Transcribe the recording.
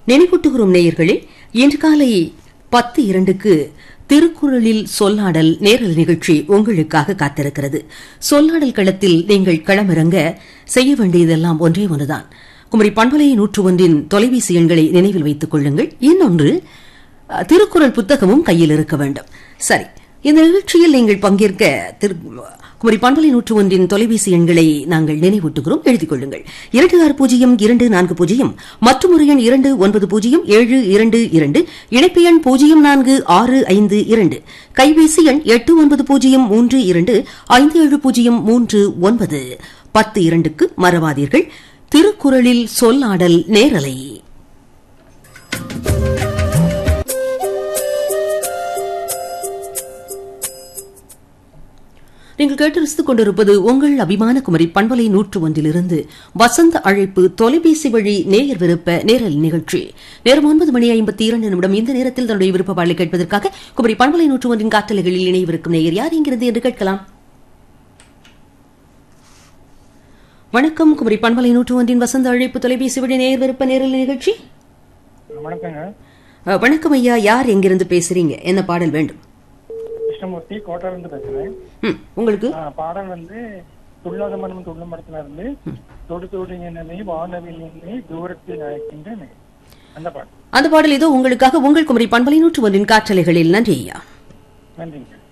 நினைவூட்டுகிறோம் நேயர்களே இன்று காலை பத்து இரண்டுக்கு திருக்குறளில் சொல்லாடல் நேரல் நிகழ்ச்சி உங்களுக்காக காத்திருக்கிறது சொல்லாடல் களத்தில் நீங்கள் களமிறங்க செய்ய வேண்டியதெல்லாம் ஒன்றே ஒன்றுதான் குமரி பண்பலை நூற்று ஒன்றின் தொலைபேசி எண்களை நினைவில் வைத்துக் கொள்ளுங்கள் இன்னொன்று அஹ், திருக்குறள் புத்தகமும் கையில் இருக்க வேண்டும் சரி இந்த நிகழ்ச்சியில் நீங்கள் பங்கேற்க திரு குமரி பண்பலை நூற்று ஒன்றின் தொலைபேசி எண்களை நாங்கள் நினைவூட்டுகிறோம் எழுதிக் கொள்ளுங்கள் இரண்டு ஆறு பூஜ்ஜியம் இரண்டு நான்கு பூஜ்ஜியம் மற்றும் ஒரு எண் இரண்டு ஒன்பது பூஜ்ஜியம் ஏழு இரண்டு இரண்டு இணைப்பு எண் பூஜ்ஜியம் நான்கு ஆறு ஐந்து இரண்டு கைபேசி எண் எட்டு ஒன்பது பூஜ்ஜியம் மூன்று இரண்டு ஐந்து ஏழு பூஜ்ஜியம் மூன்று ஒன்பது பத்து இரண்டுக்கு மறவாதீர்கள் திருக்குறளில் சொல்லாடல் நேரலை நீங்கள் கேட்டு ரசித்துக் கொண்டிருப்பது உங்கள் அபிமான குமரி பண்பலை நூற்று ஒன்றிலிருந்து வசந்த அழைப்பு தொலைபேசி வழி நேயர் விருப்ப நேரல் நிகழ்ச்சி நேரம் ஒன்பது மணி ஐம்பத்தி இரண்டு நிமிடம் இந்த நேரத்தில் தன்னுடைய விருப்ப பாடலை கேட்பதற்காக குமரி பண்பலை நூற்று ஒன்றின் காற்றலைகளில் இணையவிருக்கும் நேயர் யார் என்கிறது என்று கேட்கலாம் வணக்கம் குமரி பண்பலை நூற்று ஒன்றின் வசந்த அழைப்பு தொலைபேசி வழி நேயர் விருப்ப நேரல் நிகழ்ச்சி வணக்கங்க அஹ், வணக்கம் ஐயா யார் எங்கிருந்து பேசுறீங்க என்ன பாடல் வேண்டும் கிருஷ்ணமூர்த்தி கோட்டாலிருந்து பேசுறேன் ம், உங்களுக்கு ஆ, பாடல் வந்து துள்ளாத மனம் துள்ளும் படத்துல இருந்து தொடு தொடு என்னை வானவில் என்னை தூரத்தில் அழைக்கின்ற அந்த பாடல் அந்த பாடல் இதோ உங்களுக்காக உங்கள் குமரி பண்பலை நூற்று ஒன்றின் காற்றலைகளில் நன்றி ஐயா நன்றிங்க